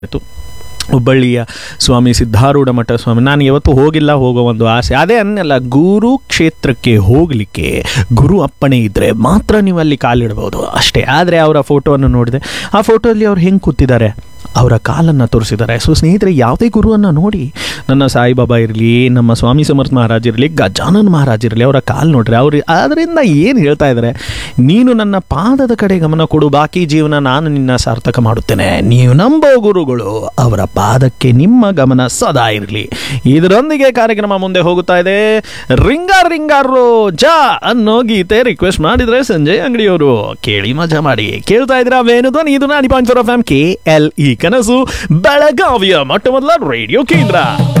ಆಯಿತು ಹುಬ್ಬಳ್ಳಿಯ ಸ್ವಾಮಿ ಸಿದ್ಧಾರೂಢ ಮಠ ಸ್ವಾಮಿ ನಾನು ಯಾವತ್ತೂ ಹೋಗಿಲ್ಲ ಹೋಗೋ ಒಂದು ಆಸೆ ಅದೇ ಅನ್ನಲ್ಲ ಗುರು ಕ್ಷೇತ್ರಕ್ಕೆ ಹೋಗಲಿಕ್ಕೆ ಗುರು ಅಪ್ಪಣೆ ಇದ್ದರೆ ಮಾತ್ರ ನೀವು ಅಲ್ಲಿ ಕಾಲಿಡ್ಬೋದು ಅಷ್ಟೇ ಆದರೆ ಅವರ ಫೋಟೋವನ್ನು ನೋಡಿದೆ ಆ ಫೋಟೋದಲ್ಲಿ ಅವ್ರು ಹೆಂಗೆ ಕೂತಿದ್ದಾರೆ ಅವರ ಕಾಲನ್ನು ತೋರಿಸಿದ್ದಾರೆ ಸೊ ಸ್ನೇಹಿತರೆ ಯಾವುದೇ ಗುರುವನ್ನು ನೋಡಿ ನನ್ನ ಸಾಯಿಬಾಬಾ ಇರಲಿ ನಮ್ಮ ಸ್ವಾಮಿ ಸಮರ್ಥ ಮಹಾರಾಜ್ ಇರಲಿ ಗಜಾನನ್ ಮಹಾರಾಜ್ ಇರಲಿ ಅವರ ಕಾಲು ನೋಡ್ರಿ ಅವ್ರು ಅದರಿಂದ ಏನು ಹೇಳ್ತಾ ಇದ್ದಾರೆ ನೀನು ನನ್ನ ಪಾದದ ಕಡೆ ಗಮನ ಕೊಡು ಬಾಕಿ ಜೀವನ ನಾನು ನಿನ್ನ ಸಾರ್ಥಕ ಮಾಡುತ್ತೇನೆ ನೀವು ನಂಬೋ ಗುರುಗಳು ಅವರ ಪಾದಕ್ಕೆ ನಿಮ್ಮ ಗಮನ ಸದಾ ಇರಲಿ ಇದರೊಂದಿಗೆ ಕಾರ್ಯಕ್ರಮ ಮುಂದೆ ಹೋಗುತ್ತಾ ಇದೆ ರಿಂಗಾರ್ ರಿಂಗಾರು ಜಾ ಅನ್ನೋ ಗೀತೆ ರಿಕ್ವೆಸ್ಟ್ ಮಾಡಿದ್ರೆ ಸಂಜಯ್ ಅಂಗಡಿಯವರು ಕೇಳಿ ಮಜಾ ಮಾಡಿ ಕೇಳ್ತಾ ಇದ್ದೀರಾ ವೇಣುಧ್ವನಿ ಇದು ninety point four F M K L E ಕನಸು ಬೆಳಗಾವಿಯ ಮೊಟ್ಟ ಮೊದಲ ರೇಡಿಯೋ ಕೇಂದ್ರ